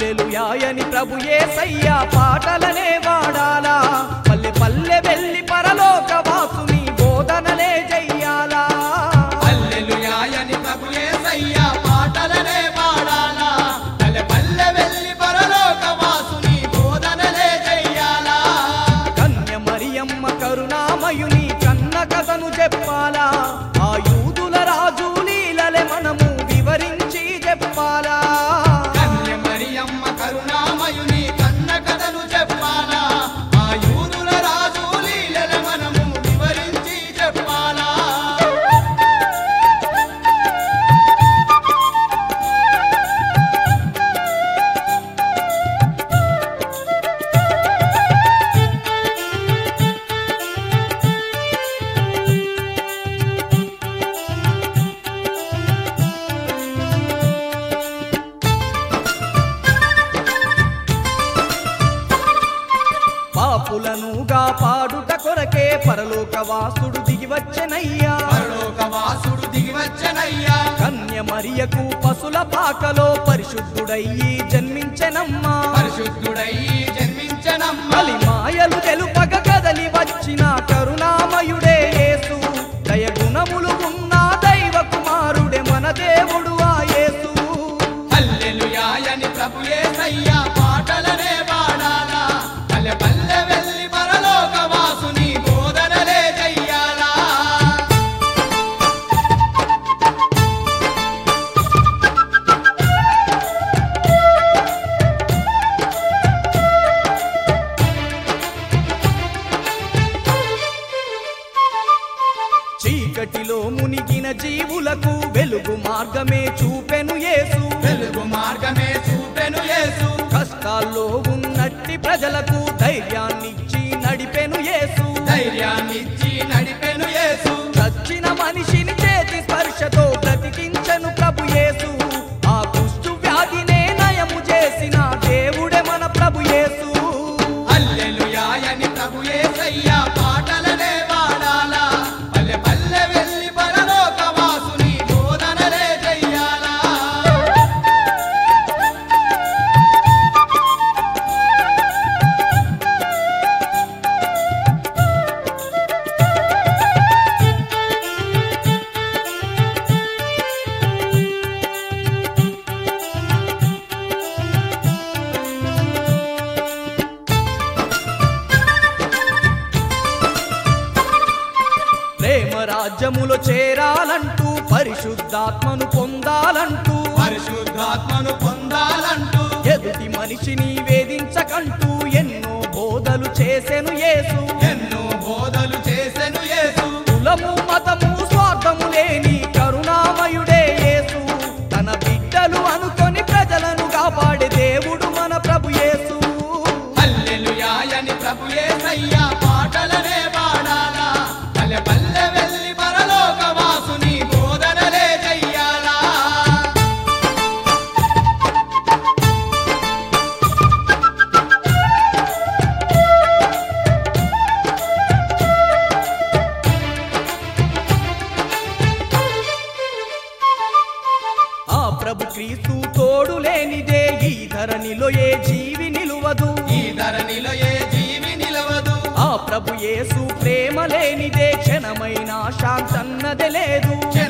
హల్లెలూయాయని ప్రభు యేసయ్య పాటలనే వాడాలా పల్లె పల్లె వెళ్ళి పరలోక వాసుని బోధనలే చెయ్యాలా హల్లెలూయాయని ప్రభు యేసయ్య పాటలనే పాడాలా పల్లె పల్లె వెళ్ళి పరలోక వాసుని బోధనలే చెయ్యాలా కన్య మరియమ్మ కరుణామయుని కన్న కథను చెప్పాలా ఆ యూదుల రాజు లీలలే మనము వివరించి చెప్పాలా కన్య మరియమ్మ కరుణామయుని కన్న కథను చెప్పాలా ఆ యూదుల రాజు లీలల మనము వివరించి చెప్పాలా పాపులనుగా పాడుట కొరకే పరలోక వాసుడు దిగివచ్చనయ్యా పరలోక వాసుడు దిగివచ్చనయ్యా కన్య మరియకు పశుల పాకలో పరిశుద్ధుడయ్యి జన్మించెనమ్మా పరిశుద్ధుడై జన్మించనమ్మ కలి మాయలు తెలుపగ కదలి వచ్చిన కరుణామయుడే యేసు దయ గుణములు ఉన్న దైవ కుమారుడే మన దేవుడు ఆ యేసు హల్లెలూయాయని ప్రభు యేసయ్య పాటలనే పాడాలా పల్లె పల్లె వెళ్ళి పరలోక వాసుని బోధనలే చెయ్యాలా చీకటిలో మునిగిన జీవులకు వెలుగు మార్గమే చూపెను యేసు వెలుగు మార్గమే చూపెను యేసు కష్టాల్లో ఉన్నట్టి ప్రజలకు ధైర్యాన్నిచ్చి నడిపెను యేసు ధైర్యాన్నిచ్చి నడిపెను యేసు చచ్చిన మనిషిని చేతి స్పర్శతో బ్రతికించను ప్రభు యేసు ఆ కుష్టు వ్యాధినే నయము చేసిన దేవుడే మన ప్రభు యేసు హల్లెలూయాయని ప్రభు యేసయ్య పాటలనే పాడాలా పల్లె పల్లె వెళ్ళి పరలోక వాసుని బోధనలే చెయ్యాలా ప్రేమ రాజ్యములో చేరాలంటూ పరిశుద్ధాత్మను పొందాలంటూ పరిశుద్ధాత్మను పొందాలంటూ ఎదుటి మనిషిని వేధించకంటూ ఎన్నో బోధలు చేసెను యేసు ఎన్నో బోధలు చేసెను యేసు కులము మతము స్వార్థము లేని కరుణామయుడే యేసు తన బిడ్డలు అనుకొని ప్రజలను కాపాడే దేవుడు మన ప్రభు యేసు హల్లెలూయాయని ప్రభు యేసయ్య పాటలనే పాడాలా పల్లె పల్లె వెళ్ళి పరలోక వాసుని బోధనలే చెయ్యాలా ఆ ప్రభు క్రీస్తు తోడు లేనిదే ఈ ధరణిలో ఏ జీవి నిలువదు ఈ ధరణిలో ఏ జీవి నిలవదు ఆ ప్రభు యేసు ప్రేమ లేనిదే క్షణమైన శాంతన్నదే లేదు